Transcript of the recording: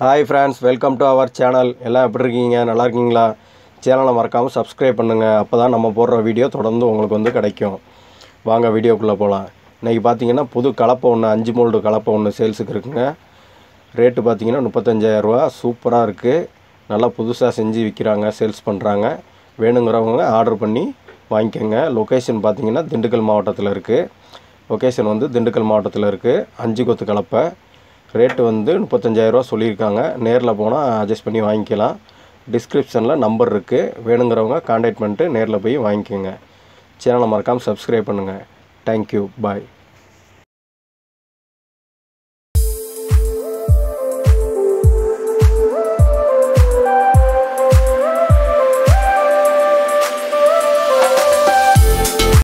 hi friends welcome to our channel எல்லாம் எப்படி இருக்கீங்க நல்லா இருக்கீங்களா சேனலை மறக்காமல் சப்ஸ்கிரைப் பண்ணுங்கள் அப்போ தான் நம்ம போடுற வீடியோ தொடர்ந்து உங்களுக்கு வந்து கிடைக்கும் வாங்க வீடியோக்குள்ளே போகலாம் இன்றைக்கி பார்த்தீங்கன்னா புது கலப்பை ஒன்று அஞ்சு மோல்டு கலப்பை ஒன்று சேல்ஸுக்கு இருக்குங்க ரேட்டு பார்த்தீங்கன்னா முப்பத்தஞ்சாயிரரூவா சூப்பராக இருக்குது நல்லா புதுசாக செஞ்சு விற்கிறாங்க சேல்ஸ் பண்ணுறாங்க வேணுங்கிறவங்க ஆர்டர் பண்ணி வாங்கிக்கோங்க லொக்கேஷன் பார்த்தீங்கன்னா திண்டுக்கல் மாவட்டத்தில் இருக்குது லொக்கேஷன் வந்து திண்டுக்கல் மாவட்டத்தில் இருக்குது அஞ்சு கொத்து கலப்பை ரேட்டு வந்து முப்பத்தஞ்சாயிரரூவா சொல்லியிருக்காங்க நேரில் போனால் அட்ஜஸ்ட் பண்ணி வாங்கிக்கலாம் டிஸ்கிரிப்ஷனில் நம்பர் இருக்குது வேணுங்கிறவங்க காண்டாக்ட் பண்ணிட்டு நேரில் போய் வாங்கிக்கோங்க சேனலை மறக்காமல் சப்ஸ்கிரைப் பண்ணுங்கள் தேங்க்யூ பாய்